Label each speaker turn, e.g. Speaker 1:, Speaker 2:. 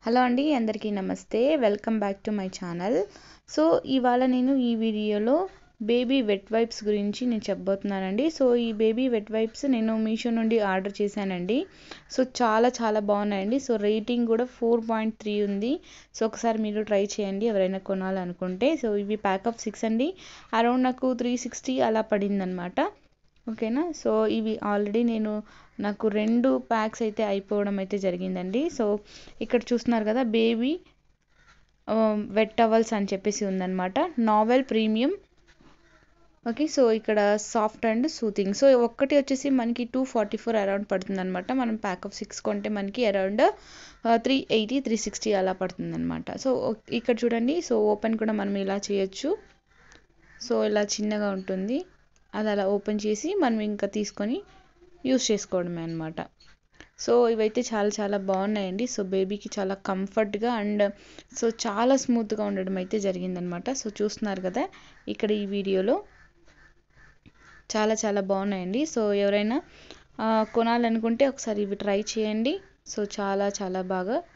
Speaker 1: hello అండి అందరికీ నమస్తే welcome back to my channel so ఇవాళ నేను ఈ వీడియోలో బేబీ వెట్ వైప్స్ గురించి నేను చెప్పబోతున్నానండి సో ఈ బేబీ వెట్ వైప్స్ నేను మీషో నుండి ఆర్డర్ చేశానండి సో చాలా చాలా బాగున్నాయండి సో రేటింగ్ కూడా ఫోర్ పాయింట్ త్రీ ఉంది సో ఒకసారి మీరు ట్రై చేయండి ఎవరైనా కొనాలనుకుంటే సో ఇవి ప్యాక్ ఆఫ్ సిక్స్ అండి అరౌండ్ నాకు త్రీ సిక్స్టీ అలా పడిందనమాట ఓకేనా సో ఇవి ఆల్రెడీ నేను నాకు రెండు ప్యాక్స్ అయితే అయిపోవడం అయితే జరిగిందండి సో ఇక్కడ చూస్తున్నారు కదా బేబీ వెట్ టవల్స్ అని చెప్పేసి ఉందన్నమాట నావెల్ ప్రీమియం ఓకే సో ఇక్కడ సాఫ్ట్ అండ్ సూతింగ్ సో ఒక్కటి వచ్చేసి మనకి టూ ఫార్టీ ఫోర్ అరౌండ్ పడుతుంది అనమాట మనం ప్యాక్ ఆఫ్ సిక్స్ కొంటే మనకి around three eighty three sixty అలా పడుతుంది అనమాట సో ఇక్కడ చూడండి సో ఓపెన్ కూడా మనం ఇలా చేయొచ్చు సో ఇలా చిన్నగా ఉంటుంది అది అలా ఓపెన్ చేసి మనం ఇంకా తీసుకొని యూస్ చేసుకోవడమే అనమాట సో ఇవైతే చాలా చాలా బాగున్నాయండి సో బేబీకి చాలా కంఫర్ట్గా అండ్ సో చాలా స్మూత్గా ఉండడం అయితే జరిగిందనమాట సో చూస్తున్నారు కదా ఇక్కడ ఈ వీడియోలో చాలా చాలా బాగున్నాయండి సో ఎవరైనా కొనాలనుకుంటే ఒకసారి ఇవి ట్రై చేయండి సో చాలా చాలా బాగా